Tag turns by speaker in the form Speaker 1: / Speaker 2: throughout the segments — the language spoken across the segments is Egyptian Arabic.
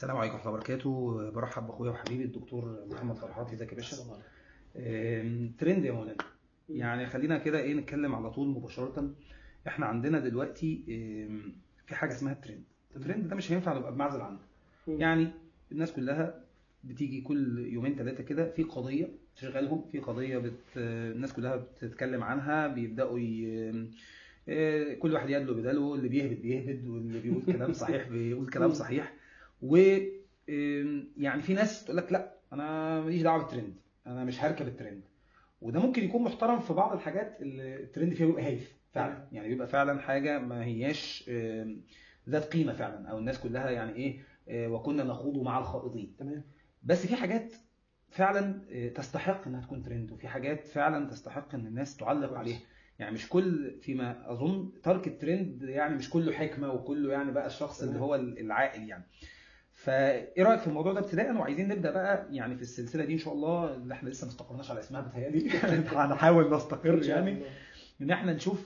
Speaker 1: السلام عليكم ورحمه الله وبركاته برحب باخويا وحبيبي الدكتور محمد فرحات ازيك يا باشا آم، ترند يا مولانا يعني خلينا كده ايه نتكلم على طول مباشره احنا عندنا دلوقتي آم، في حاجه اسمها الترند الترند ده مش هينفع نبقى بمعزل عنه يعني الناس كلها بتيجي كل يومين ثلاثه كده في قضيه تشغلهم في قضيه بت... الناس كلها بتتكلم عنها بيبداوا ي... آه، كل واحد يدلو بدلو اللي بيهبد بيهبد واللي بيقول كلام صحيح بيقول كلام صحيح و آم، يعني في ناس تقول لك لا انا ماليش دعوه بالترند انا مش هركب الترند وده ممكن يكون محترم في بعض الحاجات اللي الترند فيها بيبقى هايف فعلا يعني بيبقى فعلا حاجه ما هياش آم، ذات قيمه فعلا او الناس كلها يعني ايه آه، وكنا نخوض مع الخائضين
Speaker 2: تمام
Speaker 1: بس في حاجات فعلا آه، تستحق انها تكون ترند وفي حاجات فعلا تستحق ان الناس تعلق
Speaker 2: كويس.
Speaker 1: عليها يعني مش كل فيما اظن ترك الترند يعني مش كله حكمه وكله يعني بقى الشخص اللي
Speaker 2: تمام.
Speaker 1: هو العاقل يعني فايه رايك في الموضوع ده ابتداء وعايزين نبدا بقى يعني في السلسله دي ان شاء الله اللي احنا لسه ما استقرناش على اسمها بتهيألي هنحاول نستقر
Speaker 2: إن شاء
Speaker 1: يعني
Speaker 2: الله.
Speaker 1: ان احنا نشوف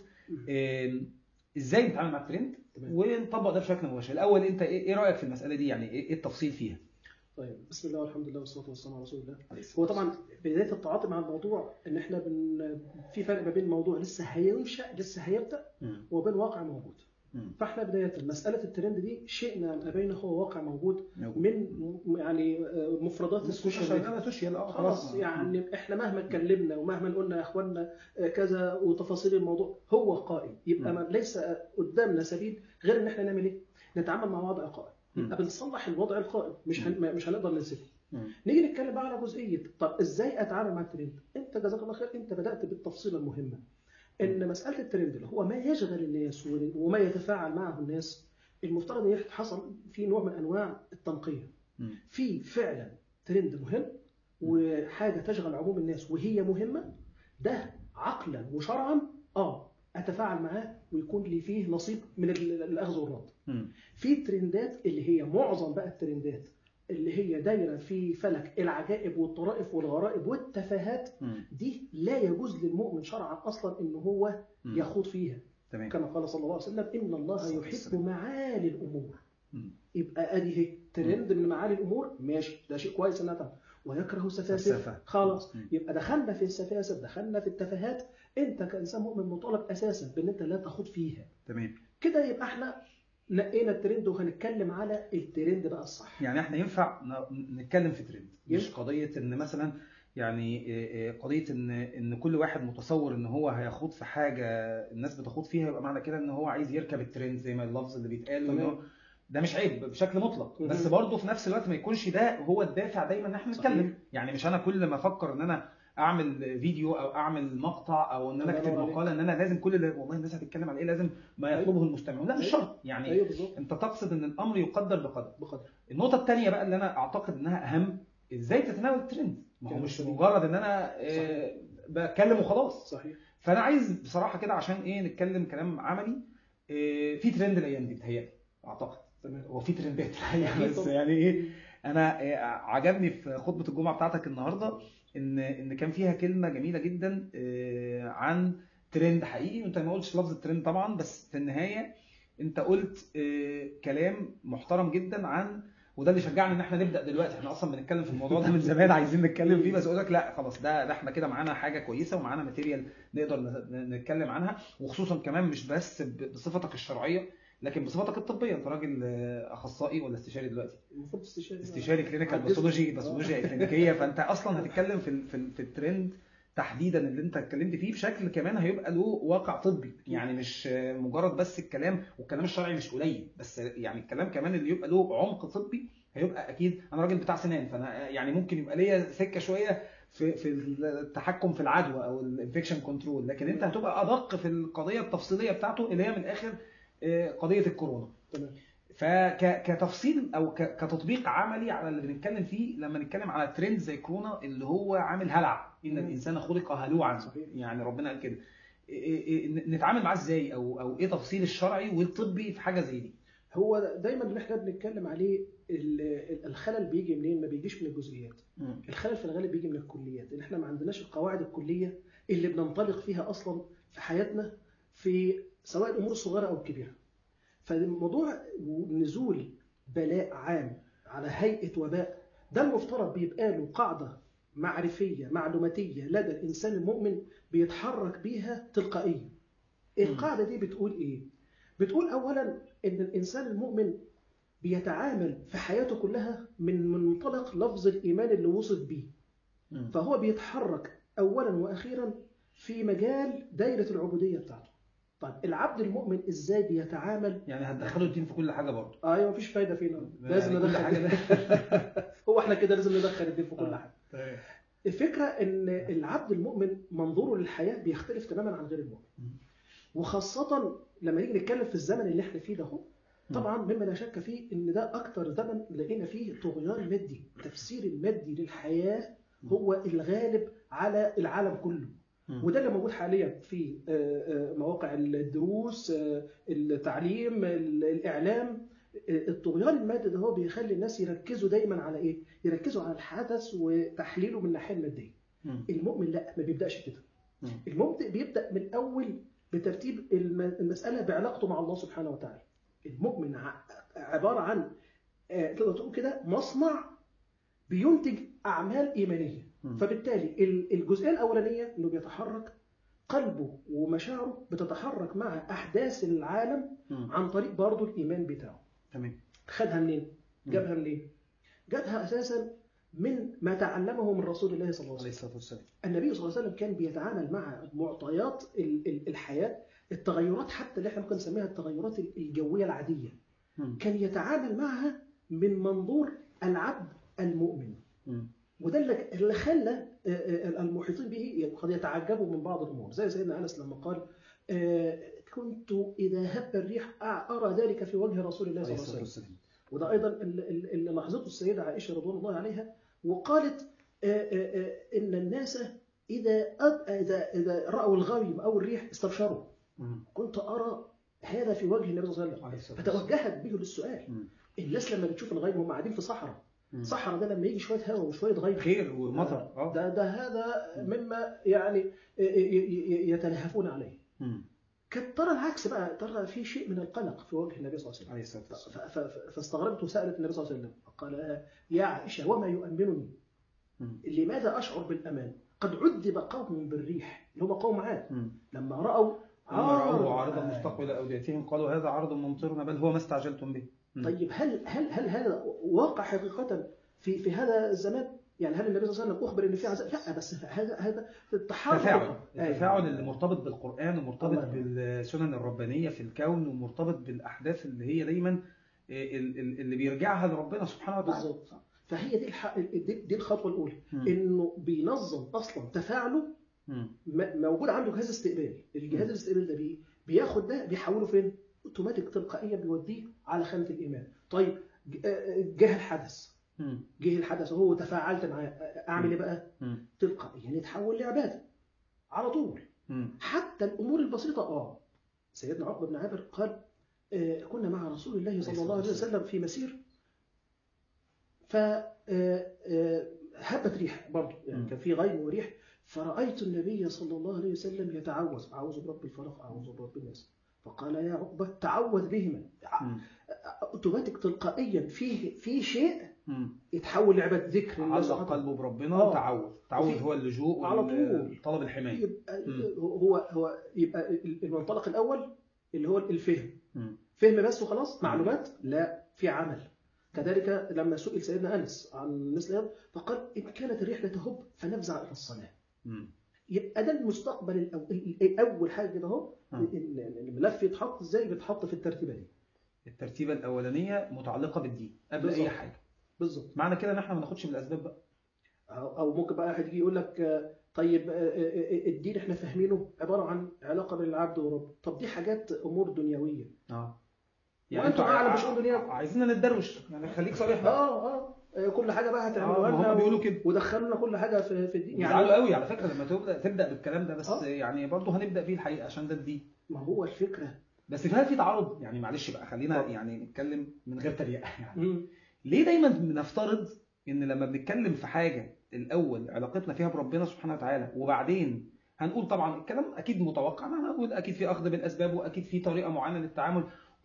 Speaker 1: آم، ازاي نتعامل مع الترند
Speaker 2: تمام.
Speaker 1: ونطبق ده بشكل مباشر الاول انت ايه إيه رايك في المساله دي يعني ايه إيه التفصيل فيها
Speaker 2: طيب بسم الله والحمد لله والصلاه والسلام على رسول الله هو طبعا بدايه التعاطي مع الموضوع ان احنا بن... في فرق ما بين موضوع لسه هينشا لسه هيبدا
Speaker 1: مم.
Speaker 2: وبين واقع موجود
Speaker 1: مم.
Speaker 2: فاحنا بدايه مساله الترند دي شئنا ام ابينا هو واقع موجود
Speaker 1: موجود.
Speaker 2: من م- يعني آه، مفردات السوشيال ميديا
Speaker 1: شغاله سوشيال اه
Speaker 2: خلاص يعني احنا مهما اتكلمنا ومهما قلنا يا اخوانا آه، كذا وتفاصيل الموضوع هو قائم يبقى
Speaker 1: مم.
Speaker 2: ما ليس قدامنا سبيل غير ان احنا نعمل ايه؟ نتعامل مع وضع قائم
Speaker 1: مم.
Speaker 2: يبقى بنصلح الوضع القائم مش هن... مش هنقدر ننسفه
Speaker 1: مم.
Speaker 2: نيجي نتكلم بقى على جزئيه طب ازاي اتعامل مع الترند؟ انت جزاك الله خير انت بدات بالتفصيله المهمه ان مساله الترند اللي هو ما يشغل الناس وما يتفاعل معه الناس المفترض ان حصل في نوع من انواع التنقيه
Speaker 1: مم.
Speaker 2: في فعلا ترند مهم وحاجه تشغل عموم الناس وهي مهمه ده عقلا وشرعا اه اتفاعل معاه ويكون لي فيه نصيب من ال- الاخذ والرد
Speaker 1: مم.
Speaker 2: في ترندات اللي هي معظم بقى الترندات اللي هي دايره في فلك العجائب والطرائف والغرائب والتفاهات
Speaker 1: مم.
Speaker 2: دي لا يجوز للمؤمن شرعا اصلا ان هو
Speaker 1: مم.
Speaker 2: يخوض فيها
Speaker 1: تمام
Speaker 2: كما قال صلى الله عليه وسلم ان الله
Speaker 1: صلى الله عليه
Speaker 2: يحب
Speaker 1: وسلم.
Speaker 2: معالي الامور
Speaker 1: مم.
Speaker 2: يبقى ادي هي ترند من معالي الامور ماشي ده شيء كويس انها تعمل ويكره السفاسف
Speaker 1: السفه.
Speaker 2: خلاص
Speaker 1: مم.
Speaker 2: يبقى دخلنا في السفاسف دخلنا في التفاهات انت كانسان مؤمن مطالب اساسا بان انت لا تخوض فيها
Speaker 1: تمام
Speaker 2: كده يبقى احنا نقينا الترند وهنتكلم على الترند بقى الصح
Speaker 1: يعني احنا ينفع ن- نتكلم في ترند مش
Speaker 2: ينفع.
Speaker 1: قضيه ان مثلا يعني إيه إيه قضيه ان ان كل واحد متصور ان هو هيخوض في حاجه الناس بتخوض فيها يبقى معنى كده ان هو عايز يركب الترند زي ما اللفظ اللي بيتقال
Speaker 2: تمام.
Speaker 1: إنه ده مش عيب بشكل مطلق
Speaker 2: مهم.
Speaker 1: بس برضه في نفس الوقت ما يكونش ده هو الدافع دايما ان احنا
Speaker 2: صحيح.
Speaker 1: نتكلم يعني مش انا كل ما افكر ان انا اعمل فيديو او اعمل مقطع او ان انا
Speaker 2: الله
Speaker 1: اكتب
Speaker 2: ينور عليك.
Speaker 1: مقاله ان انا لازم كل اللي والله الناس هتتكلم على ايه لازم ما
Speaker 2: أيوة.
Speaker 1: يطلبه المستمعون لا مش
Speaker 2: أيوة.
Speaker 1: شرط يعني
Speaker 2: ايوه بالظبط
Speaker 1: انت تقصد ان الامر يقدر بقدر
Speaker 2: بقدر
Speaker 1: النقطة الثانية بقى اللي أنا أعتقد إنها أهم إزاي تتناول الترند؟ ما هو
Speaker 2: كلام
Speaker 1: مش
Speaker 2: سليم.
Speaker 1: مجرد إن أنا آه،
Speaker 2: صحيح.
Speaker 1: بتكلم وخلاص
Speaker 2: صحيح
Speaker 1: فأنا عايز بصراحة كده عشان إيه نتكلم كلام عملي آه، في ترند الأيام دي بتهيألي أعتقد
Speaker 2: تمام
Speaker 1: هو في ترندات الحقيقة
Speaker 2: أكيد
Speaker 1: بس
Speaker 2: طبعاً.
Speaker 1: يعني إيه أنا آه، عجبني في خطبة الجمعة بتاعتك النهاردة إن إن كان فيها كلمة جميلة جدا آه، عن ترند حقيقي وأنت ما قلتش لفظ الترند طبعا بس في النهاية انت قلت آه، كلام محترم جدا عن وده اللي شجعنا ان احنا نبدا دلوقتي احنا اصلا بنتكلم في الموضوع ده من زمان عايزين نتكلم فيه بس اقول لك لا خلاص ده ده احنا كده معانا حاجه كويسه ومعانا ماتيريال نقدر ن- نتكلم عنها وخصوصا كمان مش بس ب- بصفتك الشرعيه لكن بصفتك الطبيه انت راجل آه، اخصائي ولا استشاري دلوقتي
Speaker 2: المفروض استشاري
Speaker 1: استشاري كلينيكال
Speaker 2: عجزت.
Speaker 1: باثولوجي
Speaker 2: آه.
Speaker 1: باثولوجيا كلينيكيه فانت اصلا هتتكلم في ال- في, ال- في الترند تحديدا اللي انت اتكلمت فيه بشكل كمان هيبقى له واقع طبي يعني مش آه، مجرد بس الكلام والكلام الشرعي مش قليل بس يعني الكلام كمان اللي يبقى له عمق طبي هيبقى اكيد انا راجل بتاع سنان فانا يعني ممكن يبقى ليا سكه شويه في في التحكم في العدوى او الانفكشن كنترول لكن انت هتبقى ادق في القضيه التفصيليه بتاعته اللي هي من الاخر آه، قضيه الكورونا
Speaker 2: تمام
Speaker 1: فكتفصيل او ك- كتطبيق عملي على اللي بنتكلم فيه لما نتكلم على ترند زي كورونا اللي هو عامل هلع ان
Speaker 2: مم.
Speaker 1: الانسان خلق هلوعا
Speaker 2: صحيح.
Speaker 1: يعني ربنا قال كده إيه- إيه- إيه- نتعامل معاه ازاي او او ايه تفصيل الشرعي والطبي في حاجه زي دي
Speaker 2: هو دايما اللي احنا بنتكلم عليه ال- ال- الخلل بيجي منين ما بيجيش من الجزئيات الخلل في الغالب بيجي من الكليات ان احنا ما عندناش القواعد الكليه اللي بننطلق فيها اصلا في حياتنا في سواء الامور الصغيره او الكبيره فالموضوع نزول بلاء عام على هيئه وباء ده المفترض بيبقى له قاعده معرفيه معلوماتيه لدى الانسان المؤمن بيتحرك بيها تلقائيا القاعده دي بتقول ايه بتقول اولا ان الانسان المؤمن بيتعامل في حياته كلها من منطلق لفظ الايمان اللي وصف بيه
Speaker 1: مم.
Speaker 2: فهو بيتحرك اولا واخيرا في مجال دايره العبوديه بتاعته طيب العبد المؤمن ازاي بيتعامل
Speaker 1: يعني هتدخلوا الدين في كل حاجه برضه
Speaker 2: ايوه مفيش فايده فينا لازم
Speaker 1: يعني كل
Speaker 2: ندخل
Speaker 1: حاجه
Speaker 2: هو احنا كده لازم ندخل الدين في كل
Speaker 1: آه.
Speaker 2: حاجه
Speaker 1: تمام.
Speaker 2: الفكره ان العبد المؤمن منظوره للحياه بيختلف تماما عن غير المؤمن
Speaker 1: مم.
Speaker 2: وخاصه لما نيجي نتكلم في الزمن اللي احنا فيه ده هو طبعا مما لا شك فيه ان ده اكتر زمن لقينا فيه طغيان مادي التفسير المادي للحياه هو الغالب على العالم كله
Speaker 1: مم.
Speaker 2: وده اللي موجود حاليا في آه، آه، مواقع الدروس آه، التعليم ال- الاعلام آه، الطغيان المادي ده هو بيخلي الناس يركزوا دايما على ايه يركزوا على الحدث وتحليله من الناحيه الماديه
Speaker 1: مم.
Speaker 2: المؤمن لا ما بيبداش كده
Speaker 1: مم.
Speaker 2: المؤمن بيبدا من الاول بترتيب الم- المساله بعلاقته مع الله سبحانه وتعالى المؤمن ع- عباره عن آه، تقدر تقول كده مصنع بينتج اعمال ايمانيه
Speaker 1: مم.
Speaker 2: فبالتالي ال- الجزئيه الاولانيه انه بيتحرك قلبه ومشاعره بتتحرك مع احداث العالم
Speaker 1: مم.
Speaker 2: عن طريق برضه الايمان بتاعه
Speaker 1: تمام
Speaker 2: خدها منين
Speaker 1: مم.
Speaker 2: جابها منين جابها اساسا من ما تعلمه من رسول الله صلى الله عليه
Speaker 1: عليه
Speaker 2: وسلم
Speaker 1: الصلاه والسلام
Speaker 2: النبي صلى الله عليه وسلم كان بيتعامل مع معطيات ال- ال- الحياه التغيرات حتى اللي احنا ممكن نسميها التغيرات الجويه العاديه
Speaker 1: مم.
Speaker 2: كان يتعامل معها من منظور العبد المؤمن
Speaker 1: مم.
Speaker 2: وده اللي اللي خلى آه، آه، المحيطين به قد يتعجبوا من بعض الامور زي سيدنا انس لما قال آه، كنت اذا هب الريح أع- ارى ذلك في وجه رسول الله صلى
Speaker 1: عليه
Speaker 2: الله
Speaker 1: الصلاه
Speaker 2: عليه وسلم
Speaker 1: والسلام
Speaker 2: وده ايضا اللي اللي لاحظته السيده عائشه رضوان الله عليها وقالت آه، آه، آه، ان الناس اذا أد- اذا اذا راوا الغيم او الريح استبشروا
Speaker 1: مم.
Speaker 2: كنت ارى هذا في وجه النبي صلى الله عليه وسلم
Speaker 1: عليه الصلاه والسلام
Speaker 2: فتوجهت به للسؤال
Speaker 1: مم.
Speaker 2: الناس لما بتشوف الغيم هم قاعدين في صحراء
Speaker 1: مم.
Speaker 2: صحراء ده لما يجي شويه هواء وشويه غيم
Speaker 1: خير ومطر اه
Speaker 2: ده ده هذا مما يعني ي- ي- ي- يتلهفون عليه
Speaker 1: مم.
Speaker 2: كانت ترى العكس بقى ترى في شيء من القلق في وجه النبي صلى الله عليه وسلم
Speaker 1: عليه الصلاه
Speaker 2: ف-
Speaker 1: والسلام
Speaker 2: ف- ف- فاستغربت وسالت النبي صلى الله عليه وسلم قال يا عائشه وما يؤمنني
Speaker 1: مم.
Speaker 2: لماذا اشعر بالامان قد عذب قوم بالريح اللي هم قوم عاد
Speaker 1: مم.
Speaker 2: لما راوا
Speaker 1: لما رأوه
Speaker 2: عارض-
Speaker 1: عارضا مستقبل أوديتهم قالوا هذا عرض ممطرنا بل هو ما استعجلتم به مم.
Speaker 2: طيب هل هل هل هذا واقع حقيقه في في هذا الزمان يعني هل النبي صلى الله عليه وسلم اخبر ان في عذاب لا بس هذا هذا التحرك
Speaker 1: تفاعل
Speaker 2: أيوة.
Speaker 1: التفاعل اللي مرتبط بالقرآن ومرتبط
Speaker 2: الله ينور.
Speaker 1: بالسنن الربانية في الكون ومرتبط بالأحداث اللي هي دايما ال- ال- اللي بيرجعها لربنا سبحانه وتعالى
Speaker 2: بالظبط فهي دي الح... دي, دي الخطوه الاولى
Speaker 1: مم.
Speaker 2: انه بينظم اصلا تفاعله
Speaker 1: مم.
Speaker 2: م- موجود عنده جهاز استقبال الجهاز
Speaker 1: مم.
Speaker 2: الاستقبال ده بي... بياخد ده بيحوله فين اوتوماتيك تلقائيا بيوديه على خانه الايمان طيب ج- آه، جه الحدث
Speaker 1: مم.
Speaker 2: جه الحدث وهو تفاعلت معاه اعمل ايه بقى
Speaker 1: مم.
Speaker 2: تلقائيا يتحول لعباده على طول
Speaker 1: مم.
Speaker 2: حتى الامور البسيطه اه سيدنا عقبه بن عامر قال آه، كنا مع رسول الله صلى الله عليه وسلم في مسير ف آه، آه، هبت ريح برضه يعني
Speaker 1: مم.
Speaker 2: كان في غيم وريح فرأيت النبي صلى الله عليه وسلم يتعوذ أعوذ برب الفلق أعوذ برب الناس فقال يا عقبة تعوذ بهما
Speaker 1: مم.
Speaker 2: اوتوماتيك تلقائيا في في شيء
Speaker 1: مم.
Speaker 2: يتحول لعبة ذكر لله
Speaker 1: علق
Speaker 2: سبحانه وتعالى.
Speaker 1: قلبه بربنا
Speaker 2: آه.
Speaker 1: وتعوذ تعوذ
Speaker 2: وفي-
Speaker 1: هو اللجوء
Speaker 2: على
Speaker 1: وال-
Speaker 2: طول.
Speaker 1: طلب الحماية
Speaker 2: يبقى
Speaker 1: مم.
Speaker 2: هو هو يبقى المنطلق الأول اللي هو الفهم
Speaker 1: مم.
Speaker 2: فهم بس وخلاص معلومات لا في عمل كذلك لما سئل سيدنا انس عن مثل هذا فقال ان كانت الريح لتهب فنفزع الى الصلاه
Speaker 1: مم.
Speaker 2: يبقى ده المستقبل الأو- ال- ال- اول حاجه كده اهو
Speaker 1: آه.
Speaker 2: ال- ال- الملف يتحط ازاي بيتحط في الترتيبه دي
Speaker 1: الترتيبة الأولانية متعلقة بالدين قبل
Speaker 2: بالظبط.
Speaker 1: أي حاجة
Speaker 2: بالظبط
Speaker 1: معنى كده إن إحنا ما ناخدش بالأسباب بقى
Speaker 2: او أو ممكن بقى واحد يجي يقول لك آه، طيب آه، آه، آه، الدين احنا فاهمينه عباره عن علاقه بين العبد ورب طب دي حاجات امور دنيويه
Speaker 1: اه
Speaker 2: وأنتم
Speaker 1: انتوا
Speaker 2: أعلم
Speaker 1: ع-
Speaker 2: بشؤون دنياكم.
Speaker 1: عايزيننا نتدروش يعني خليك صريح بقى
Speaker 2: اه اه آه، كل حاجه بقى هتعملوها
Speaker 1: آه، ما
Speaker 2: لنا
Speaker 1: هم بيقولوا كده.
Speaker 2: ودخلنا كل حاجه في في الدين
Speaker 1: يزعلوا قوي على فكره لما تبدا تبدا بالكلام ده بس
Speaker 2: آه.
Speaker 1: يعني برضه هنبدا فيه الحقيقه عشان ده الدين
Speaker 2: ما هو الفكره
Speaker 1: بس هل في تعارض يعني معلش بقى خلينا
Speaker 2: طبعا.
Speaker 1: يعني نتكلم من غير تريقه يعني
Speaker 2: مم.
Speaker 1: ليه دايما بنفترض ان لما بنتكلم في حاجه الاول علاقتنا فيها بربنا سبحانه وتعالى وبعدين هنقول طبعا الكلام اكيد متوقع إن هنقول اكيد في اخذ بالاسباب واكيد في طريقه معينه للتعامل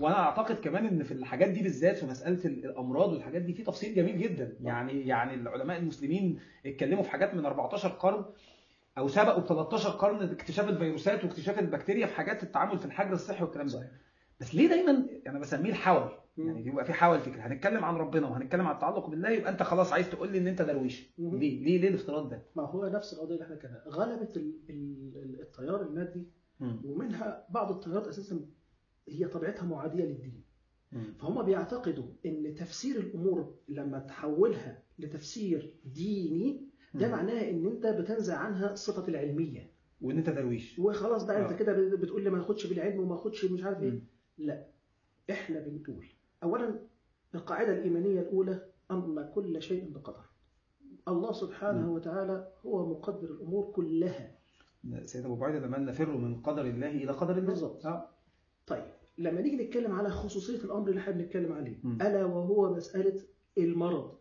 Speaker 1: وانا اعتقد كمان ان في الحاجات دي بالذات في مساله الامراض والحاجات دي في تفصيل جميل جدا يعني يعني العلماء المسلمين اتكلموا في حاجات من 14 قرن او سبقوا ب 13 قرن اكتشاف الفيروسات واكتشاف البكتيريا في حاجات التعامل في الحجر الصحي والكلام ده
Speaker 2: صحيح.
Speaker 1: بس ليه دايما انا بسميه الحول
Speaker 2: مم.
Speaker 1: يعني بيبقى في حول فكره هنتكلم عن ربنا وهنتكلم عن التعلق بالله يبقى انت خلاص عايز تقول لي ان انت درويش
Speaker 2: مم.
Speaker 1: ليه ليه ليه الافتراض ده
Speaker 2: ما هو نفس القضيه اللي احنا كده غلبت ال- ال- التيار المادي ومنها بعض التيارات اساسا هي طبيعتها معاديه للدين فهم بيعتقدوا ان تفسير الامور لما تحولها لتفسير ديني ده
Speaker 1: مم.
Speaker 2: معناه ان انت بتنزع عنها صفه العلميه
Speaker 1: وان انت درويش
Speaker 2: وخلاص بقى انت
Speaker 1: آه.
Speaker 2: كده بتقول لي ما اخدش بالعلم وما اخدش مش عارف ايه
Speaker 1: مم.
Speaker 2: لا احنا بنقول اولا القاعده الايمانيه الاولى ان كل شيء بقدر الله سبحانه
Speaker 1: مم.
Speaker 2: وتعالى هو مقدر الامور كلها
Speaker 1: سيدنا ابو بعيد لما نفر من قدر الله الى قدر الله
Speaker 2: بالظبط.
Speaker 1: اه
Speaker 2: طيب لما نيجي نتكلم على خصوصيه الامر اللي احنا بنتكلم عليه
Speaker 1: مم.
Speaker 2: الا وهو مساله المرض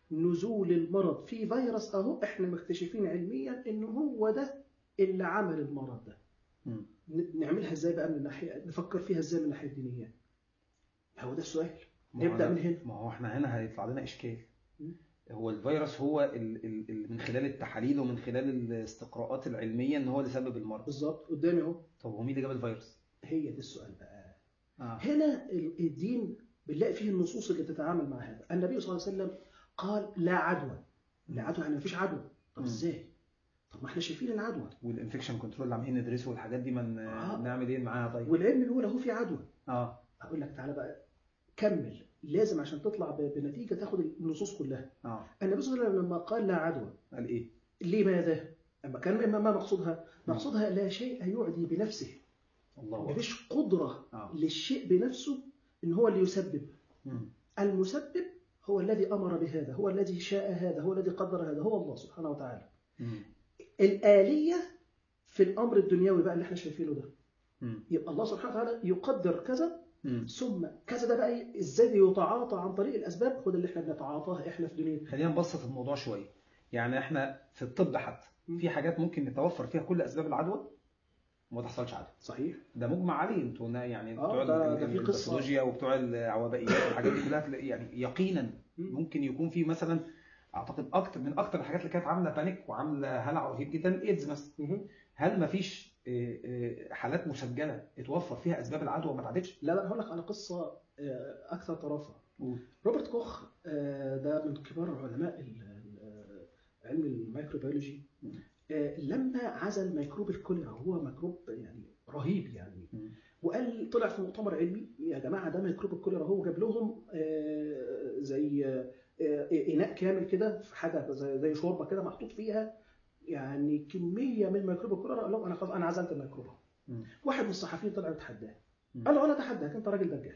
Speaker 2: نزول المرض في فيروس اهو احنا مكتشفين علميا ان هو ده اللي عمل المرض ده
Speaker 1: مم.
Speaker 2: ن- نعملها ازاي بقى من الناحيه نفكر فيها ازاي من الناحيه الدينيه هو ده السؤال
Speaker 1: ما هو
Speaker 2: نبدا
Speaker 1: أنا-
Speaker 2: من هنا
Speaker 1: ما هو احنا هنا هيطلع لنا اشكال
Speaker 2: مم.
Speaker 1: هو الفيروس هو ال ال ال من خلال التحاليل ومن خلال الاستقراءات العلميه ان هو اللي سبب المرض
Speaker 2: بالظبط قدامي اهو
Speaker 1: طب هو مين اللي جاب الفيروس؟
Speaker 2: هي دي السؤال بقى
Speaker 1: اه
Speaker 2: هنا ال- الدين بنلاقي فيه النصوص اللي تتعامل مع هذا النبي صلى الله عليه وسلم قال لا عدوى لا عدوى يعني مفيش عدوى طب
Speaker 1: مم.
Speaker 2: ازاي طب ما احنا شايفين العدوى
Speaker 1: والانفكشن كنترول اللي عاملين ندرسه والحاجات دي من
Speaker 2: آه.
Speaker 1: نعمل ايه معاها طيب؟
Speaker 2: والعلم بيقول اهو في عدوى
Speaker 1: اه
Speaker 2: هقول لك تعالى بقى كمل لازم عشان تطلع ب- بنتيجه تاخد النصوص كلها
Speaker 1: اه
Speaker 2: النبي صلى الله عليه وسلم لما قال لا عدوى
Speaker 1: قال ايه؟
Speaker 2: لماذا؟ أما كان ما ما مقصودها؟ مقصودها لا شيء يعدي بنفسه
Speaker 1: الله اكبر
Speaker 2: مفيش قدرة
Speaker 1: اه
Speaker 2: للشيء بنفسه إن هو اللي يسبب
Speaker 1: مم.
Speaker 2: المسبب هو الذي أمر بهذا هو الذي شاء هذا هو الذي قدر هذا هو الله سبحانه وتعالى
Speaker 1: مم.
Speaker 2: الآلية في الأمر الدنيوي بقى اللي احنا شايفينه ده
Speaker 1: مم.
Speaker 2: يبقى الله سبحانه وتعالى يقدر كذا
Speaker 1: مم.
Speaker 2: ثم كذا ده بقى إيه؟ ازاي يتعاطى عن طريق الأسباب هو ده اللي احنا بنتعاطاه احنا في دنيتنا
Speaker 1: خلينا نبسط الموضوع شويه يعني احنا في الطب حتى في حاجات ممكن نتوفر فيها كل اسباب العدوى وما تحصلش عدوى
Speaker 2: صحيح
Speaker 1: ده مجمع عليه انتوا نا- يعني
Speaker 2: آه،
Speaker 1: بتوع
Speaker 2: ده-
Speaker 1: ال-
Speaker 2: ده في
Speaker 1: ال-
Speaker 2: قصة.
Speaker 1: الباثولوجيا وبتوع العوابائيات والحاجات دي كلها تلاقي يعني يقينا
Speaker 2: مم.
Speaker 1: ممكن يكون في مثلا اعتقد اكتر من اكتر الحاجات اللي كانت عامله بانيك وعامله هلع رهيب جدا الايدز مثلا
Speaker 2: مهم.
Speaker 1: هل ما فيش حالات مسجله اتوفر فيها اسباب العدوى وما اتعالجتش؟
Speaker 2: لا لا هقول لك على قصة آه، أكثر طرافة
Speaker 1: قول.
Speaker 2: روبرت كوخ آه، ده من كبار علماء ال- ال- علم الميكروبيولوجي
Speaker 1: مم.
Speaker 2: آه، لما عزل ميكروب الكوليرا هو ميكروب يعني رهيب يعني
Speaker 1: مم.
Speaker 2: وقال طلع في مؤتمر علمي يا جماعه ده ميكروب الكوليرا هو جاب لهم آه، زي آه، اناء كامل كده في حاجه زي زي شوربه كده محطوط فيها يعني كميه من ميكروب الكوليرا قال لهم انا خلاص انا عزلت الميكروب
Speaker 1: مم.
Speaker 2: واحد من الصحفيين طلع يتحداه
Speaker 1: مم.
Speaker 2: قال له انا اتحداك انت راجل دجال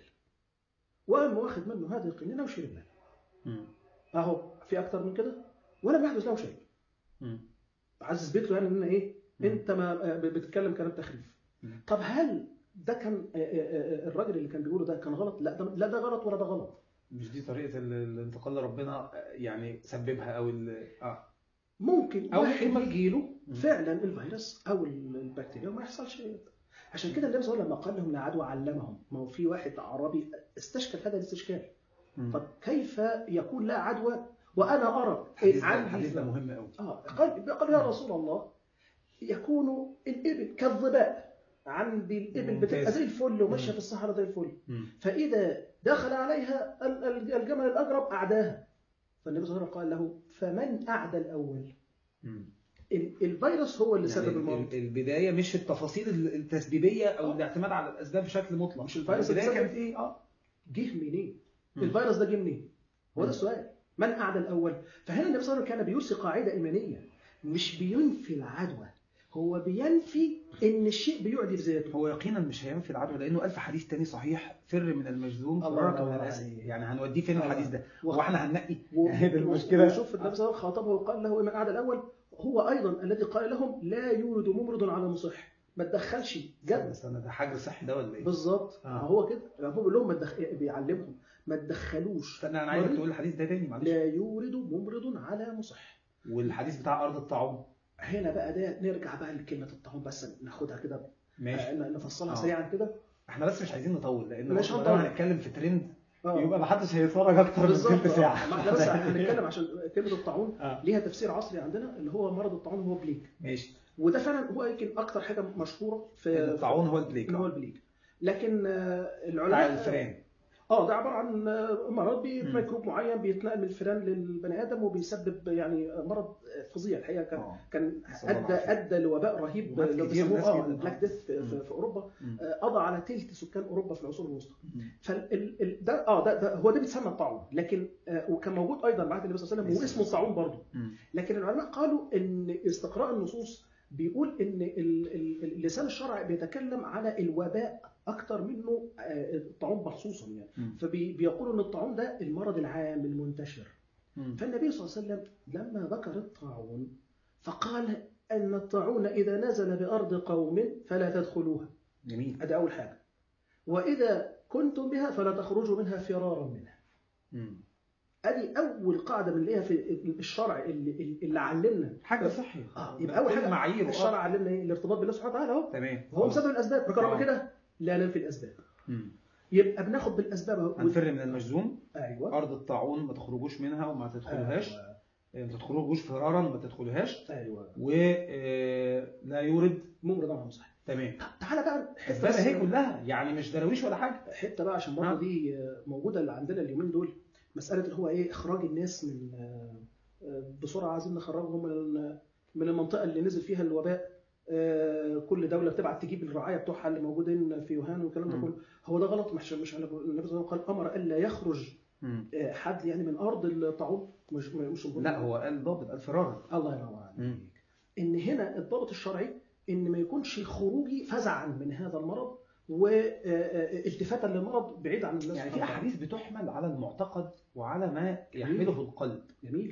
Speaker 2: وقام واخد منه هذه القنينه وشربها
Speaker 1: مم.
Speaker 2: اهو في اكتر من كده ولم يحدث له شيء
Speaker 1: مم.
Speaker 2: عايز اثبت له يعني ان ايه
Speaker 1: مم.
Speaker 2: انت ما آه، بتتكلم كلام تخريف
Speaker 1: مم.
Speaker 2: طب هل ده كان آه، آه، آه، الراجل اللي كان بيقوله ده كان غلط لا ده لا ده غلط ولا ده غلط
Speaker 1: مش دي طريقه ال- الانتقال لربنا يعني سببها او ال- اه
Speaker 2: ممكن
Speaker 1: أو
Speaker 2: واحد
Speaker 1: ممكن-
Speaker 2: يجيله
Speaker 1: مم.
Speaker 2: فعلا الفيروس او البكتيريا وما يحصلش عشان كده النبي صلى الله عليه وسلم لما قال لهم لا عدوى علمهم ما هو في واحد اعرابي استشكل هذا الاستشكال
Speaker 1: مم.
Speaker 2: طب كيف يكون لا عدوى وانا ارى
Speaker 1: الحديث
Speaker 2: إن
Speaker 1: ده
Speaker 2: عندي
Speaker 1: الحديث ده مهم قوي
Speaker 2: اه قال قال يا رسول الله يكون الابل كالظباء عندي الابل بتبقى
Speaker 1: ممتاز.
Speaker 2: زي الفل وماشيه
Speaker 1: مم.
Speaker 2: في الصحراء زي الفل
Speaker 1: مم.
Speaker 2: فاذا دخل عليها ال- ال- الجمل الاجرب اعداها فالنبي صلى الله عليه وسلم قال له فمن اعدى الاول
Speaker 1: مم.
Speaker 2: ال- الفيروس هو اللي
Speaker 1: يعني
Speaker 2: سبب
Speaker 1: ال-
Speaker 2: المرض
Speaker 1: ال- البدايه مش التفاصيل ال- التسبيبيه او
Speaker 2: آه.
Speaker 1: الاعتماد على الاسباب بشكل مطلق
Speaker 2: مش الفيروس اللي
Speaker 1: البدايه
Speaker 2: سبب
Speaker 1: كانت
Speaker 2: ايه اه جه منين
Speaker 1: مم.
Speaker 2: الفيروس ده جه منين هو
Speaker 1: مم.
Speaker 2: ده السؤال من اعدى الاول فهنا النبي صلى الله عليه وسلم كان بيرسي قاعده ايمانيه مش بينفي العدوى هو بينفي ان الشيء بيعدي بذاته
Speaker 1: هو يقينا مش هينفي العدوى لانه قال في حديث تاني صحيح فر من المجذوم
Speaker 2: الله
Speaker 1: فرارك
Speaker 2: ينور
Speaker 1: من الاسد
Speaker 2: عليك.
Speaker 1: يعني هنوديه فين
Speaker 2: الله.
Speaker 1: الحديث ده
Speaker 2: و-
Speaker 1: هو احنا هننقي
Speaker 2: و-
Speaker 1: هي دي المشكله
Speaker 2: وشوف النبي صلى الله عليه وسلم خاطبه وقال له من اعدى الاول هو ايضا الذي قال لهم لا يولد ممرض على مصح ما تدخلش
Speaker 1: استنى
Speaker 2: جد
Speaker 1: استنى ده حجر صحي ده ولا ايه؟
Speaker 2: بالظبط
Speaker 1: آه.
Speaker 2: ما هو كده هو بيقول لهم ما تدخ... بيعلمهم ما تدخلوش
Speaker 1: استنى انا عايزك
Speaker 2: مريض
Speaker 1: تقول الحديث ده تاني معلش
Speaker 2: لا يولد ممرض على مصح
Speaker 1: والحديث بتاع ارض الطاعون
Speaker 2: هنا بقى ده نرجع بقى لكلمه الطاعون بس ناخدها كده
Speaker 1: ماشي
Speaker 2: آه، نفصلها
Speaker 1: آه.
Speaker 2: سريعا كده
Speaker 1: احنا بس مش عايزين نطول لان
Speaker 2: مش
Speaker 1: برضه
Speaker 2: هنطول.
Speaker 1: لو هنتكلم في ترند
Speaker 2: آه.
Speaker 1: يبقى ما حدش هيتفرج اكتر من
Speaker 2: بالظبط
Speaker 1: تلت ساعه
Speaker 2: آه. ما احنا بس هنتكلم عشان كلمه الطاعون
Speaker 1: آه.
Speaker 2: ليها تفسير عصري عندنا اللي هو مرض الطاعون هو بليك
Speaker 1: ماشي
Speaker 2: وده فعلا هو يمكن اكتر حاجه مشهوره في
Speaker 1: الطاعون هو البليك
Speaker 2: اللي هو البليك لكن آه،
Speaker 1: بتاع
Speaker 2: العلماء
Speaker 1: الفئران
Speaker 2: اه ده عباره عن آه، مرض بي-
Speaker 1: مم.
Speaker 2: ميكروب معين بيتنقل من الفئران للبني ادم وبيسبب يعني مرض فظيع الحقيقه كان
Speaker 1: آه.
Speaker 2: كان
Speaker 1: نسأل الله
Speaker 2: ادى
Speaker 1: العافية.
Speaker 2: ادى لوباء رهيب
Speaker 1: ومات
Speaker 2: لو
Speaker 1: كتير،
Speaker 2: بيسموه
Speaker 1: ناس
Speaker 2: اه
Speaker 1: كتير.
Speaker 2: البلاك ديث في, في,
Speaker 1: مم.
Speaker 2: في اوروبا
Speaker 1: مم.
Speaker 2: آه، قضى على ثلث سكان اوروبا في العصور الوسطى
Speaker 1: مم.
Speaker 2: فال ال- ده اه ده, ده هو ده بيتسمى الطاعون لكن آه وكان موجود ايضا بعد النبي صلى الله عليه وسلم واسمه الطاعون برضه
Speaker 1: مم.
Speaker 2: لكن العلماء قالوا ان استقراء النصوص بيقول ان ال- ال- اللسان الشرعي بيتكلم على الوباء اكتر منه آه، الطاعون مخصوصا يعني
Speaker 1: مم.
Speaker 2: فبيقولوا ان الطاعون ده المرض العام المنتشر
Speaker 1: مم.
Speaker 2: فالنبي صلى الله عليه وسلم لما ذكر الطاعون فقال ان الطاعون اذا نزل بارض قوم فلا تدخلوها
Speaker 1: جميل
Speaker 2: هذا اول حاجه واذا كنتم بها فلا تخرجوا منها فرارا منها
Speaker 1: مم.
Speaker 2: ادي اول قاعده بنلاقيها في الشرع اللي, اللي علمنا
Speaker 1: حاجه صحي
Speaker 2: اه يبقى اول
Speaker 1: كل
Speaker 2: حاجه
Speaker 1: معايير
Speaker 2: الشرع علمنا ايه الارتباط بالله سبحانه وتعالى اهو
Speaker 1: تمام
Speaker 2: هو مسبب الاسباب رغم
Speaker 1: آه.
Speaker 2: كده لا ننفي الاسباب
Speaker 1: مم.
Speaker 2: يبقى بناخد بالاسباب اهو
Speaker 1: هنفر من المجزوم
Speaker 2: ايوه
Speaker 1: ارض الطاعون ما تخرجوش منها وما تدخلوهاش
Speaker 2: ايوه
Speaker 1: ما تدخلوش فرارا ما تدخلوهاش
Speaker 2: ايوه
Speaker 1: ولا يورد
Speaker 2: ممرض عنهم صح
Speaker 1: تمام
Speaker 2: طب تعالى بقى حته
Speaker 1: اسباب
Speaker 2: بس
Speaker 1: هي كلها يعني مش دراويش ولا حاجه
Speaker 2: حته بقى عشان
Speaker 1: ها.
Speaker 2: برضه دي موجوده اللي عندنا اليومين دول مساله اللي هو ايه اخراج الناس من آه، بسرعه عايزين نخرجهم من ال- من المنطقه اللي نزل فيها الوباء آه، كل دوله بتبعت تجيب الرعايه بتوعها اللي موجودين في يوهان والكلام ده
Speaker 1: مم.
Speaker 2: كله هو ده غلط مش مش النبي صلى الله عليه وسلم قال امر الا يخرج
Speaker 1: مم.
Speaker 2: آه، حد يعني من ارض الطاعون مش مش
Speaker 1: لا هو قال ضابط قال فرارا
Speaker 2: الله ينور عليك
Speaker 1: مم.
Speaker 2: ان هنا الضابط الشرعي ان ما يكونش خروجي فزعا من هذا المرض والتفاتا للمرض بعيد عن الله
Speaker 1: يعني في
Speaker 2: سبحانه وتعالى.
Speaker 1: احاديث بتحمل على المعتقد وعلى ما يحمله القلب
Speaker 2: جميل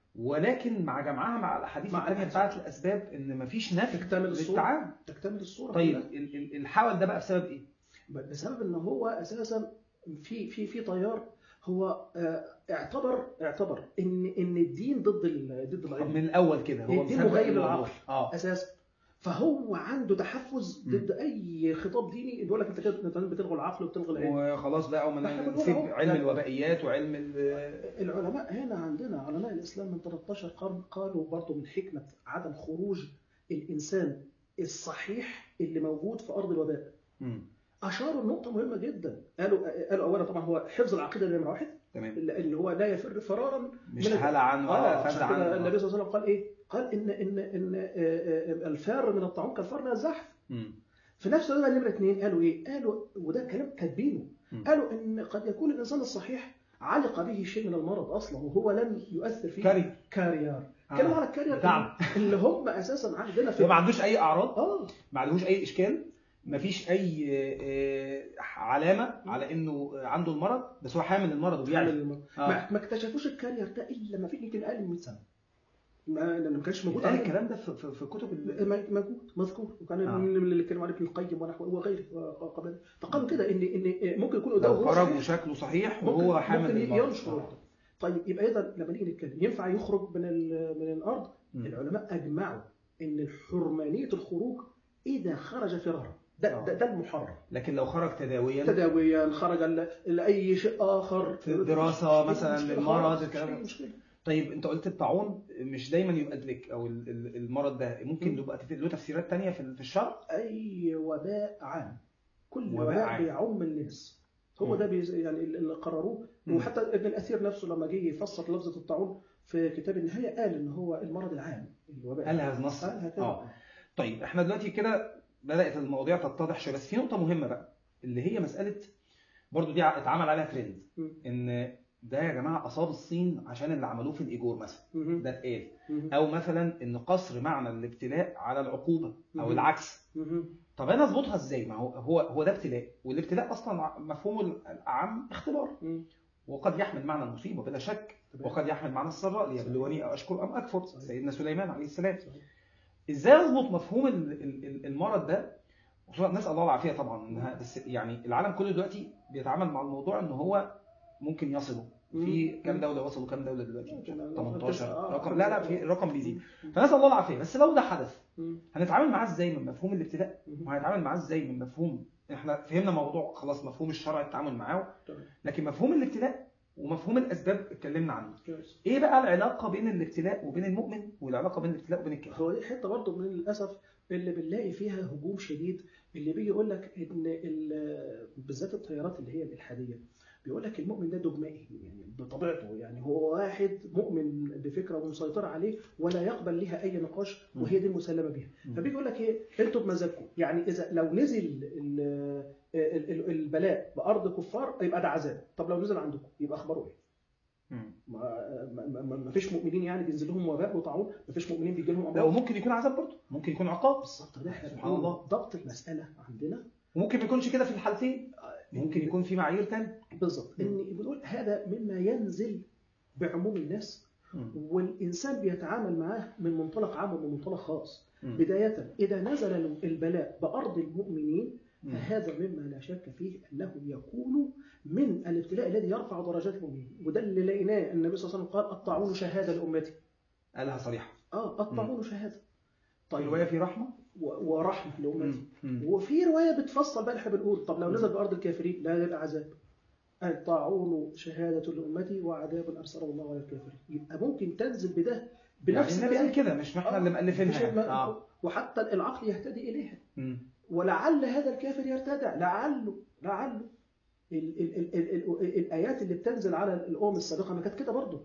Speaker 1: ولكن مع جمعها مع الاحاديث
Speaker 2: مع
Speaker 1: الثانيه
Speaker 2: الأحاديث.
Speaker 1: بتاعت الاسباب ان مفيش نفي
Speaker 2: تكتمل الصورة.
Speaker 1: للتعامل
Speaker 2: تكتمل الصوره
Speaker 1: طيب
Speaker 2: كلها.
Speaker 1: ال- ال- الحول ده بقى بسبب ايه؟
Speaker 2: بسبب ان هو اساسا في في في تيار هو آه، اعتبر اعتبر ان ان الدين ضد ال- ضد
Speaker 1: طب
Speaker 2: العلم
Speaker 1: من الاول كده هو
Speaker 2: الدين
Speaker 1: مسبب
Speaker 2: مغيب
Speaker 1: الموضوع.
Speaker 2: للعقل.
Speaker 1: اه
Speaker 2: اساسا فهو عنده تحفز
Speaker 1: مم.
Speaker 2: ضد اي خطاب ديني يقول لك انت كده أنت بتلغي العقل وبتلغي العلم
Speaker 1: وخلاص بقى
Speaker 2: إحنا
Speaker 1: وما
Speaker 2: بنقول
Speaker 1: نسيب
Speaker 2: أهو.
Speaker 1: علم
Speaker 2: يعني-
Speaker 1: الوبائيات وعلم ال-
Speaker 2: العلماء هنا عندنا علماء الاسلام من 13 قرن قالوا برضه من حكمه عدم خروج الانسان الصحيح اللي موجود في ارض الوباء
Speaker 1: مم.
Speaker 2: اشاروا لنقطه مهمه جدا قالوا قالوا اولا طبعا هو حفظ العقيده نمره واحد
Speaker 1: تمام
Speaker 2: اللي هو لا يفر فرارا
Speaker 1: مش
Speaker 2: من-
Speaker 1: هلعا
Speaker 2: اه
Speaker 1: ولا
Speaker 2: عشان
Speaker 1: فزعا
Speaker 2: كده النبي صلى الله عليه وسلم قال ايه؟ قال ان ان ان آه، آه، الفار من الطاعون كالفار من الزحف
Speaker 1: مم.
Speaker 2: في نفس الوقت نمره اثنين قالوا ايه؟ قالوا وده كلام كاتبينه
Speaker 1: مم.
Speaker 2: قالوا ان قد يكون الانسان الصحيح علق به شيء من المرض اصلا وهو لم يؤثر فيه
Speaker 1: كاري
Speaker 2: كاريار
Speaker 1: آه.
Speaker 2: كلمة على الكارير
Speaker 1: بتاعنا.
Speaker 2: اللي هم اساسا عندنا في
Speaker 1: هو ما عندوش اي اعراض
Speaker 2: اه
Speaker 1: ما عندهوش اي اشكال ما فيش اي آه، علامه على انه عنده المرض بس هو حامل المرض
Speaker 2: حامل
Speaker 1: وبيعرف
Speaker 2: المرض.
Speaker 1: آه.
Speaker 2: ما, ما اكتشفوش الكارير ده الا لما في يمكن اقل من 100 سنه ما لأن ما كانش موجود
Speaker 1: قال
Speaker 2: عندنا.
Speaker 1: الكلام ده في, في, في كتب ال-
Speaker 2: م- موجود مذكور وكان
Speaker 1: آه.
Speaker 2: من اللي كانوا عليه ابن القيم ونحوه وغيره قبل فقالوا كده ان ان ممكن يكون قدامه
Speaker 1: لو
Speaker 2: هو
Speaker 1: خرج
Speaker 2: صحيح،
Speaker 1: وشكله صحيح
Speaker 2: ممكن-
Speaker 1: وهو حامل
Speaker 2: ممكن
Speaker 1: المرض
Speaker 2: ينشر
Speaker 1: آه.
Speaker 2: طيب يبقى اذا لما نيجي نتكلم ينفع يخرج من ال- من الارض
Speaker 1: مم.
Speaker 2: العلماء اجمعوا ان حرمانيه الخروج اذا خرج فرارا ده,
Speaker 1: آه.
Speaker 2: ده, ده المحرم
Speaker 1: لكن لو خرج تداويا
Speaker 2: تداويا خرج ل- لاي شيء اخر
Speaker 1: في دراسة
Speaker 2: مفيش
Speaker 1: مثلا
Speaker 2: مشكلة
Speaker 1: للمرض،
Speaker 2: خالص،
Speaker 1: الكلام
Speaker 2: مفيش
Speaker 1: ده.
Speaker 2: أي مشكله
Speaker 1: طيب انت قلت الطاعون مش دايما يبقى لك او ال- ال- المرض ده ممكن
Speaker 2: مم.
Speaker 1: يبقى له تفسيرات تانية في في الشرع
Speaker 2: اي وباء عام كل
Speaker 1: وباء
Speaker 2: وباء
Speaker 1: عام.
Speaker 2: بيعم الناس هو
Speaker 1: مم.
Speaker 2: ده بيز... يعني اللي قرروه
Speaker 1: مم.
Speaker 2: وحتى ابن الاثير نفسه لما جه يفسر لفظه الطاعون في كتاب النهايه قال ان هو المرض العام الوباء
Speaker 1: قالها نص
Speaker 2: قالها كده
Speaker 1: اه طيب احنا دلوقتي كده بدات المواضيع تتضح شويه بس في نقطه مهمه بقى اللي هي مساله برضو دي ع- اتعمل عليها ترند
Speaker 2: مم.
Speaker 1: ان ده يا جماعه اصاب الصين عشان اللي عملوه في الايجور مثلا
Speaker 2: مهم.
Speaker 1: ده اتقال
Speaker 2: مهم.
Speaker 1: او مثلا ان قصر معنى الابتلاء على العقوبه او
Speaker 2: مم.
Speaker 1: العكس
Speaker 2: مهم.
Speaker 1: طب انا اظبطها ازاي ما هو هو هو ده ابتلاء والابتلاء اصلا ع- مفهومه الاعم اختبار
Speaker 2: مم.
Speaker 1: وقد يحمل معنى المصيبه بلا شك
Speaker 2: تمام.
Speaker 1: وقد يحمل معنى السراء ليبلوني او اشكر ام اكفر
Speaker 2: صحيح.
Speaker 1: سيدنا سليمان عليه السلام
Speaker 2: صحيح.
Speaker 1: ازاي اظبط مفهوم ال- ال- ال- المرض ده خصوصا نسال الله العافيه طبعا إنها- بس يعني العالم كله دلوقتي بيتعامل مع الموضوع ان هو ممكن يصلوا في
Speaker 2: مم.
Speaker 1: كام دوله وصلوا كام دوله دلوقتي مش عارف، 18
Speaker 2: آه.
Speaker 1: رقم لا لا في الرقم بيزيد
Speaker 2: مم.
Speaker 1: فنسال الله العافيه بس لو ده حدث
Speaker 2: مم.
Speaker 1: هنتعامل معاه ازاي من مفهوم الابتلاء
Speaker 2: مم.
Speaker 1: وهنتعامل معاه ازاي من مفهوم احنا فهمنا موضوع خلاص مفهوم الشرع التعامل معاه
Speaker 2: تمام.
Speaker 1: لكن مفهوم الابتلاء ومفهوم الاسباب اتكلمنا عنه
Speaker 2: كويس.
Speaker 1: ايه بقى العلاقه بين الابتلاء وبين المؤمن والعلاقه بين الابتلاء وبين الكافر
Speaker 2: هو دي حته برضه من للاسف اللي بنلاقي فيها هجوم شديد اللي بيجي يقول لك ان ال- بالذات التيارات اللي هي الالحاديه بيقول لك المؤمن ده دogmatic يعني بطبيعته يعني هو واحد مؤمن بفكره ومسيطر عليه ولا يقبل لها اي نقاش وهي دي المسلمه بيها
Speaker 1: مم.
Speaker 2: فبيجي يقول لك ايه انتوا بمزاجكم يعني اذا لو نزل ال- ال- ال- البلاء بارض كفار يبقى ده عذاب طب لو نزل عندكم يبقى اخباره ايه
Speaker 1: مم.
Speaker 2: ما, ما, ما, ما فيش مؤمنين يعني بينزل لهم وباء وطاعون ما فيش مؤمنين بيجي لهم
Speaker 1: لا
Speaker 2: امراض
Speaker 1: وممكن يكون عذاب برضه ممكن يكون عقاب
Speaker 2: بالظبط ده احنا
Speaker 1: سبحان الله.
Speaker 2: ضبط المساله عندنا
Speaker 1: وممكن ما يكونش كده في الحالتين ممكن يكون في معايير تاني
Speaker 2: بالظبط ان بنقول هذا مما ينزل بعموم الناس والانسان بيتعامل معاه من منطلق عام ومن منطلق خاص
Speaker 1: مم.
Speaker 2: بدايه اذا نزل البلاء بارض المؤمنين
Speaker 1: مم.
Speaker 2: فهذا مما لا شك فيه انه يكون من الابتلاء الذي يرفع درجات المؤمنين وده اللي لقيناه النبي صلى الله عليه وسلم قال الطاعون شهاده لامتي
Speaker 1: قالها صريحه
Speaker 2: اه الطاعون شهاده
Speaker 1: طيب روايه في رحمه
Speaker 2: و- ورحمه لامتي
Speaker 1: مم.
Speaker 2: وفي روايه بتفصل بقى احنا بنقول طب لو نزل بارض الكافرين لا يبقى عذاب الطاعون شهاده لامتي وعذاب ارسله الله على الكافرين يبقى ممكن تنزل بده
Speaker 1: يعني
Speaker 2: بنفس
Speaker 1: النبي قال
Speaker 2: المعنى.
Speaker 1: كده مش احنا
Speaker 2: آه،
Speaker 1: اللي
Speaker 2: مش
Speaker 1: مألفينها
Speaker 2: الم-
Speaker 1: اه
Speaker 2: وحتى العقل يهتدي اليها
Speaker 1: مم.
Speaker 2: ولعل هذا الكافر يرتدع لعله لعله ال ال ال ال ال الايات اللي بتنزل على الامم السابقه ما كانت كده برضه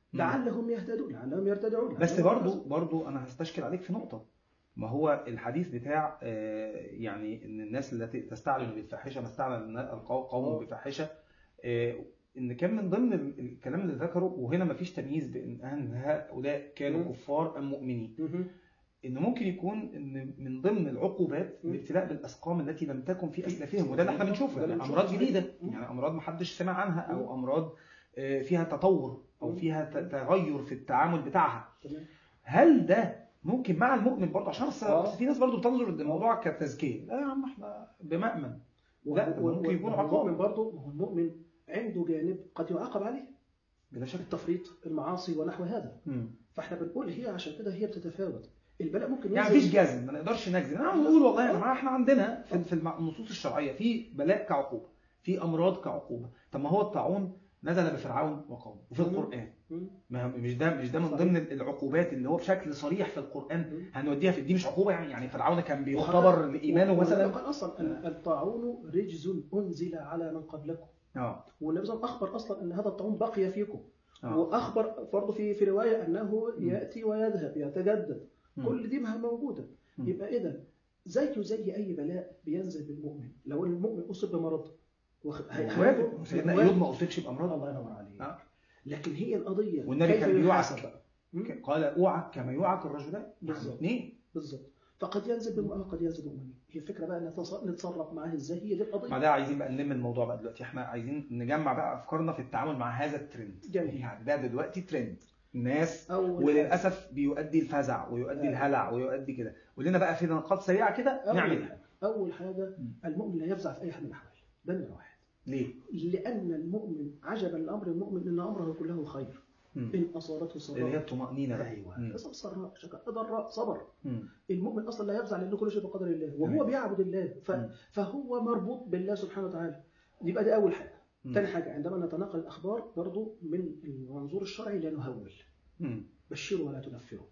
Speaker 2: لعلهم يهتدون لعلهم يرتدعون
Speaker 1: بس
Speaker 2: لعلهم
Speaker 1: برضو برضو انا هستشكل عليك في نقطه ما هو الحديث بتاع آه، يعني ان الناس التي تستعلن بالفاحشه ما استعلن القوم قوم
Speaker 2: آه.
Speaker 1: بفاحشه آه، ان كان من ضمن ال- الكلام اللي ذكره وهنا ما فيش تمييز بين ان هؤلاء كانوا
Speaker 2: مم.
Speaker 1: كفار ام مؤمنين
Speaker 2: مهم.
Speaker 1: ان ممكن يكون ان من ضمن العقوبات
Speaker 2: مم.
Speaker 1: الابتلاء بالاسقام التي لم تكن في اسلافهم وده اللي احنا بنشوفه
Speaker 2: ده اللي
Speaker 1: يعني
Speaker 2: بنشوفه
Speaker 1: امراض جديده
Speaker 2: مم.
Speaker 1: يعني امراض ما حدش سمع عنها
Speaker 2: مم.
Speaker 1: او امراض آه، فيها تطور او
Speaker 2: مم.
Speaker 1: فيها ت- تغير في التعامل بتاعها
Speaker 2: تمام
Speaker 1: هل ده ممكن مع المؤمن برضه عشان أصل
Speaker 2: آه.
Speaker 1: أصل في ناس برضه بتنظر للموضوع كتزكيه لا يا عم احنا بمأمن لا،
Speaker 2: وهو-
Speaker 1: ممكن
Speaker 2: وهو-
Speaker 1: يكون
Speaker 2: وهو
Speaker 1: عقاب.
Speaker 2: المؤمن برضه ما هو المؤمن عنده جانب قد يعاقب عليه
Speaker 1: بلا شك
Speaker 2: التفريط المعاصي ونحو هذا
Speaker 1: مم.
Speaker 2: فاحنا بنقول هي عشان كده هي بتتفاوت البلاء ممكن
Speaker 1: يعني
Speaker 2: ينزل-
Speaker 1: مفيش جزم ما نقدرش نجزم انا بنقول والله يا جماعه احنا عندنا في في المع- النصوص الشرعيه في بلاء كعقوبه في امراض كعقوبه طب ما هو الطاعون نزل بفرعون وقومه وفي
Speaker 2: مم.
Speaker 1: القران
Speaker 2: مم.
Speaker 1: ما هو- مش ده مش ده من
Speaker 2: صحيح.
Speaker 1: ضمن العقوبات اللي هو بشكل صريح في القران
Speaker 2: مم.
Speaker 1: هنوديها في دي مش عقوبه يعني يعني فرعون كان بيختبر لايمانه
Speaker 2: والنبي
Speaker 1: مثلا
Speaker 2: قال اصلا ال- الطاعون رجز انزل على من قبلكم
Speaker 1: اه
Speaker 2: والنبي صلى الله عليه وسلم اخبر اصلا ان هذا الطاعون بقي فيكم
Speaker 1: اه
Speaker 2: واخبر برضه في في روايه انه
Speaker 1: مم.
Speaker 2: ياتي ويذهب يتجدد
Speaker 1: مم.
Speaker 2: كل دي ما هي موجوده
Speaker 1: مم.
Speaker 2: يبقى اذا زيه زي اي بلاء بينزل بالمؤمن لو المؤمن اصيب بمرض وخ- هي-
Speaker 1: وارد سيدنا
Speaker 2: وارد.
Speaker 1: ايوب ما اصيبش بامراض
Speaker 2: الله ينور عليك
Speaker 1: آه.
Speaker 2: لكن هي القضيه
Speaker 1: والنبي
Speaker 2: كيف
Speaker 1: كان
Speaker 2: يحاسب
Speaker 1: بيوعك.
Speaker 2: بقى مم؟
Speaker 1: قال اوعك كما يوعك الرجلان
Speaker 2: بالظبط.
Speaker 1: اثنين
Speaker 2: بالظبط فقد ينزل بالمؤمن قد ينزل بالمؤمن هي الفكره بقى نتص- نتصرف معاه ازاي هي دي
Speaker 1: مع
Speaker 2: القضيه
Speaker 1: ده عايزين بقى نلم الموضوع بقى دلوقتي احنا عايزين نجمع بقى افكارنا في التعامل مع هذا الترند
Speaker 2: جميل.
Speaker 1: يعني ده دلوقتي ترند الناس
Speaker 2: اول حاجة.
Speaker 1: وللاسف بيؤدي الفزع ويؤدي
Speaker 2: آه.
Speaker 1: الهلع ويؤدي كده ولنا بقى في نقاط سريعه كده
Speaker 2: أول
Speaker 1: نعملها
Speaker 2: حاجة. اول حاجه
Speaker 1: مم.
Speaker 2: المؤمن لا يفزع في اي حال من الاحوال ده نمره واحد
Speaker 1: ليه؟
Speaker 2: لان المؤمن عجبا لامر المؤمن ان امره كله خير
Speaker 1: مم.
Speaker 2: ان اصابته سراء
Speaker 1: اللي هي الطمأنينة بقى
Speaker 2: ايوه
Speaker 1: مم.
Speaker 2: بس سراء شكر ضراء صبر
Speaker 1: مم.
Speaker 2: المؤمن اصلا لا يفزع لان كل شيء بقدر الله وهو
Speaker 1: تمام.
Speaker 2: بيعبد الله ف...
Speaker 1: مم.
Speaker 2: فهو مربوط بالله سبحانه وتعالى يبقى دي اول حاجه
Speaker 1: مم.
Speaker 2: ثاني حاجه عندما نتناقل الاخبار برضو من المنظور الشرعي لا نهول
Speaker 1: مم.
Speaker 2: بشروا ولا تنفروا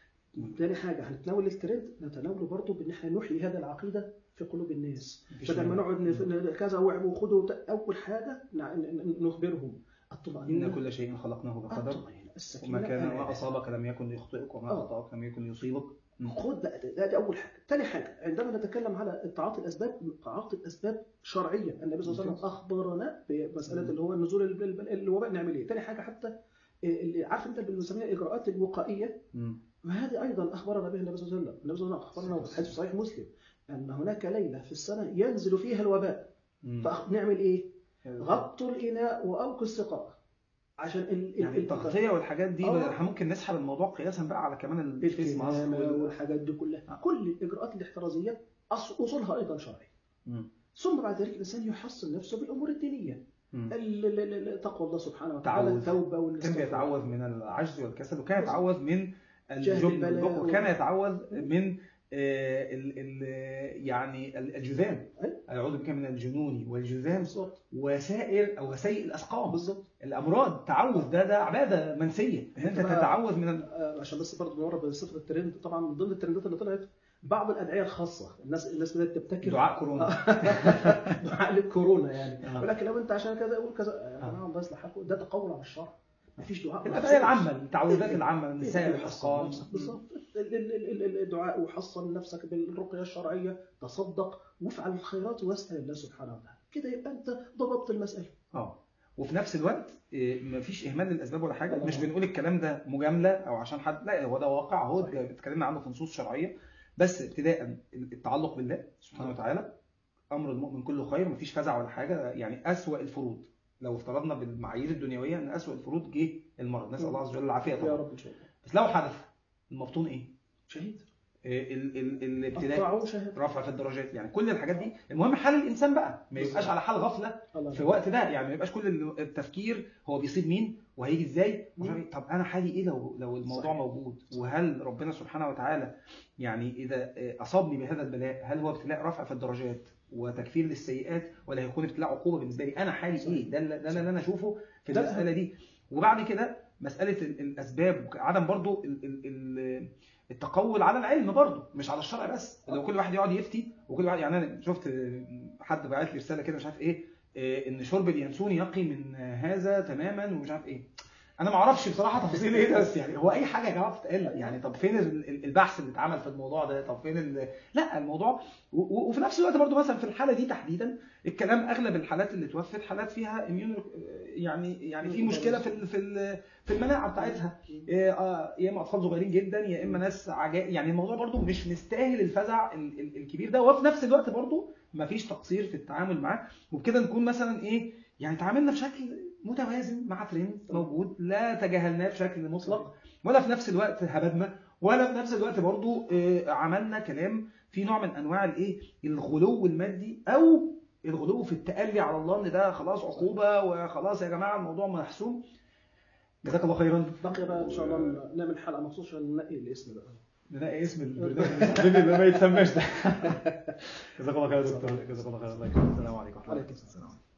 Speaker 2: ثاني حاجه هنتناول الترند نتناوله برضو بان احنا نحيي هذا العقيده في قلوب الناس
Speaker 1: مفيش
Speaker 2: بدل ما
Speaker 1: مانع.
Speaker 2: نقعد نف- ن- كذا واعملوا وخدوا وت- اول حاجه نع- ن- ن- نخبرهم الطمأنينة
Speaker 1: إن كل شيء خلقناه بقدر
Speaker 2: الطمأنينة السكينة
Speaker 1: وما كان ما
Speaker 2: الأمان.
Speaker 1: أصابك لم يكن ليخطئك وما
Speaker 2: آه.
Speaker 1: أخطأك لم يكن ليصيبك مم.
Speaker 2: خد بقى ده, ده, ده اول حاجه ثاني حاجه عندما نتكلم على تعاطي الاسباب تعاطي الاسباب شرعيه النبي صلى الله عليه وسلم اخبرنا بمساله
Speaker 1: مم.
Speaker 2: اللي هو النزول ال- ال- الوباء نعمل ايه ثاني حاجه حتى اللي عارف انت اللي بنسميها الاجراءات الوقائيه
Speaker 1: مم.
Speaker 2: وهذه ايضا اخبرنا بها النبي صلى الله عليه وسلم النبي صلى الله عليه وسلم اخبرنا في حديث صحيح مسلم ان هناك ليله في السنه ينزل فيها الوباء
Speaker 1: مم.
Speaker 2: فنعمل ايه غطوا الاناء واوقوا السقاء عشان ال- ال-
Speaker 1: يعني
Speaker 2: ال-
Speaker 1: التغطية والحاجات دي
Speaker 2: آه.
Speaker 1: احنا ممكن نسحب الموضوع قياسا بقى على كمان الفيس ماسك
Speaker 2: الكمامة
Speaker 1: وال-
Speaker 2: والحاجات دي كلها
Speaker 1: آه.
Speaker 2: كل الاجراءات الاحترازيه أص- اصولها ايضا شرعي
Speaker 1: مم.
Speaker 2: ثم بعد ذلك الانسان يحصن نفسه بالامور الدينيه
Speaker 1: مم.
Speaker 2: ال- ال- ال- تقوى الله سبحانه وتعالى
Speaker 1: تعوذ.
Speaker 2: التوبه
Speaker 1: كان
Speaker 2: والاستغفار
Speaker 1: بيتعوذ من العجز والكسل وكان يتعوذ من
Speaker 2: جهل
Speaker 1: الجبن
Speaker 2: البلاء
Speaker 1: والبخل وكان
Speaker 2: وال-
Speaker 1: يتعوذ من آه، ال ال يعني ال- الجذام
Speaker 2: أيوة.
Speaker 1: اعوذ بك من الجنون والجذام
Speaker 2: بالظبط
Speaker 1: وسائر او وسيء الاسقام
Speaker 2: بالظبط
Speaker 1: الامراض تعوذ ده ده عباده منسيه ان انت
Speaker 2: بقى-
Speaker 1: تتعوذ من ال...
Speaker 2: آه، عشان بس برضه نمر بصفه الترند طبعا من ضمن الترندات اللي طلعت بعض الادعيه الخاصه الناس الناس بدات تبتكر
Speaker 1: دعاء كورونا
Speaker 2: دعاء للكورونا يعني
Speaker 1: آه.
Speaker 2: ولكن لو انت عشان كذا قول كذا يا جماعه بس لحقوا ده تقول على الشرع مفيش دعاء
Speaker 1: الادعيه العامه التعوذات العامه من سائر
Speaker 2: حصن
Speaker 1: الاسقام
Speaker 2: نفسك بالظبط ال- ال- ال- ال- الدعاء وحصن نفسك بالرقيه الشرعيه تصدق وافعل الخيرات واسال الله سبحانه وتعالى كده يبقى انت ضبطت المساله
Speaker 1: اه وفي نفس الوقت إيه، مفيش اهمال للاسباب ولا حاجه
Speaker 2: لا.
Speaker 1: مش بنقول الكلام ده مجامله او عشان حد لا هو ده واقع هو
Speaker 2: صحيح.
Speaker 1: اتكلمنا عنه في نصوص شرعيه بس ابتداء التعلق بالله سبحانه وتعالى امر المؤمن كله خير مفيش فزع ولا حاجه يعني اسوا الفروض لو افترضنا بالمعايير الدنيويه ان اسوا الفروض جه المرض نسال الله عز وجل العافيه
Speaker 2: يا
Speaker 1: طبعا
Speaker 2: رب ان شاء الله
Speaker 1: بس لو حدث المبطون ايه؟
Speaker 2: شهيد
Speaker 1: إيه ال ال الابتداء
Speaker 2: الطاعون شهيد
Speaker 1: رفع في الدرجات يعني كل الحاجات دي المهم حال الانسان بقى ما يبقاش على حال غفله
Speaker 2: الله
Speaker 1: في الوقت ده يعني ما يبقاش كل التفكير هو بيصيب مين وهيجي ازاي ومش عارف إيه. طب انا حالي ايه لو لو الموضوع
Speaker 2: صحيح.
Speaker 1: موجود وهل ربنا سبحانه وتعالى يعني اذا اصابني بهذا البلاء هل هو ابتلاء رفع في الدرجات وتكفير للسيئات ولا هيكون ابتلاء عقوبه بالنسبه لي انا حالي
Speaker 2: صحيح.
Speaker 1: ايه ده اللي- ده اللي انا اشوفه في
Speaker 2: ده
Speaker 1: المساله دي وبعد كده مساله ال- الاسباب عدم برضو ال- ال- ال- التقول على العلم برضو مش على الشرع بس لو كل واحد يقعد يفتي وكل واحد يعني انا شفت حد بعت لي رساله كده مش عارف ايه إيه، ان شرب اليانسون يقي من هذا تماما ومش عارف ايه انا ما اعرفش بصراحه تفاصيل ايه ده بس يعني هو اي حاجه يا جماعه بتتقال يعني طب فين ال- ال- البحث اللي اتعمل في الموضوع ده طب فين ال... لا الموضوع و- و- وفي نفس الوقت برضو مثلا في الحاله دي تحديدا الكلام اغلب الحالات اللي توفت حالات فيها اميون يعني يعني في مشكله في ال- في ال- في المناعه بتاعتها إيه، آه، يا اما اطفال صغيرين جدا يا اما ناس عجائب يعني الموضوع برضو مش مستاهل الفزع ال- ال- الكبير ده وفي نفس الوقت برضو مفيش تقصير في التعامل معاه وبكده نكون مثلا ايه يعني تعاملنا بشكل متوازن مع ترند موجود لا تجاهلناه بشكل مطلق ولا في نفس الوقت هبدنا ولا في نفس الوقت برضو آه، عملنا كلام في نوع من انواع الايه الغلو المادي او الغلو في التألي على الله ان ده خلاص عقوبه وخلاص يا جماعه الموضوع محسوم جزاك الله خيرا
Speaker 2: بقي بقى ان شاء الله نعمل حلقه مخصوص عشان ننقي الاسم بقى
Speaker 1: نلاقي اسم البرنامج اللي ما يتسماش ده جزاك الله خير يا دكتور جزاك الله خير الله يكرمك السلام عليكم ورحمه الله
Speaker 2: عليكم السلام
Speaker 1: وبركاته